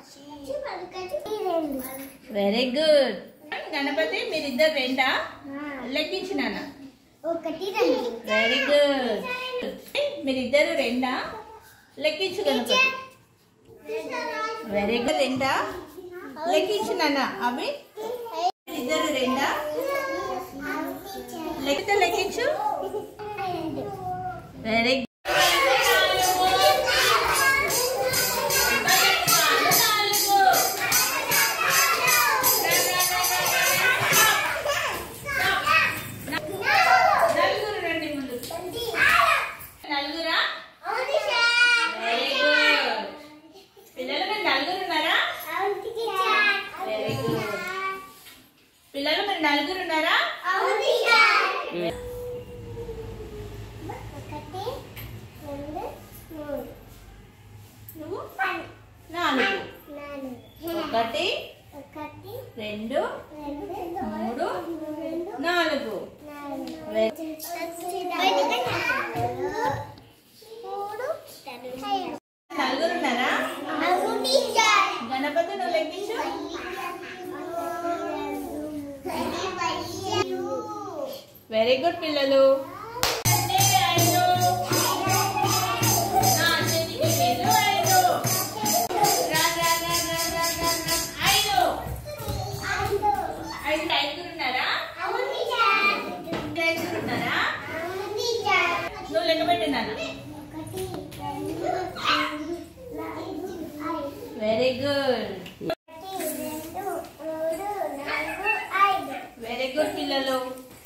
very good Ganapati మీరిద్దరు రెండా లెక్కించు నాన్న ఒకటి రెండు వెరీ గుడ్ మీరిద్దరు రెండా లెక్కించు గణపతి వెరీ గుడ్ రెండా లెక్కించు నాన్న అవి ఇద్దరు రెండా లెక్కితే లెక్కించు వెరీ నలుగురు రండి ముందు నలుగురా వెరీ గుడ్ పిల్లలు మీరు నలుగురు ఉన్నారా వెరీ గుడ్ పిల్లలు మీరు నలుగురు ఉన్నారా ఒకటి రెండు మూడు నువ్వు పది నాలుగు నాలుగు ఒకటి ఒకటి రెండు రెండు మూడు రెండు నాలుగు నాలుగు వెరీ మూడు ఐదు నలుగురు ఉన్నారా అవును టీచర్ గణపతి నువ్వు లెక్కించు వెరీ గుడ్ పిల్లలు ఐదు ఐదుగురు ఉన్నారా ఐదుగురు ఉన్నారా నువ్వు లెక్క పెట్టు నాన్న వెరీ గుడ్ వెరీ గుడ్ పిల్లలు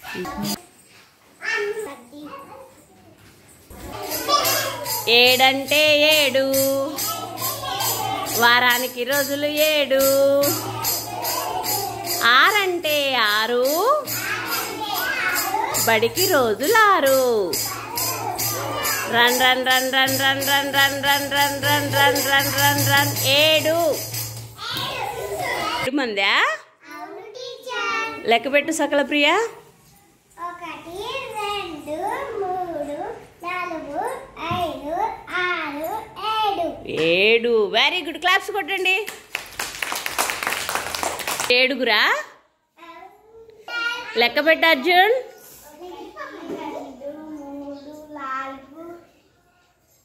ఏడంటే ఏడు వారానికి రోజులు ఏడు ఆరంటే ఆరు బడికి రోజులు ఆరు run run run run run run run run run run run run run run ఏడు ఏడు మందా లెక్క పెట్టు సకల ప్రియ ఒకటి రెండు మూడు నాలుగు ఐదు ఆరు ఏడు ఏడు వెరీ గుడ్ క్లాప్స్ కొట్టండి ఏడుగురా లెక్క పెట్టు అర్జున్ రెండు మూడు నాలుగు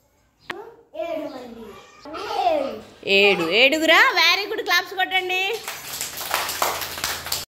ఏడు మంది ఏడు ఏడు ఏడుగురా వెరీ గుడ్ క్లాప్స్ కొట్టండి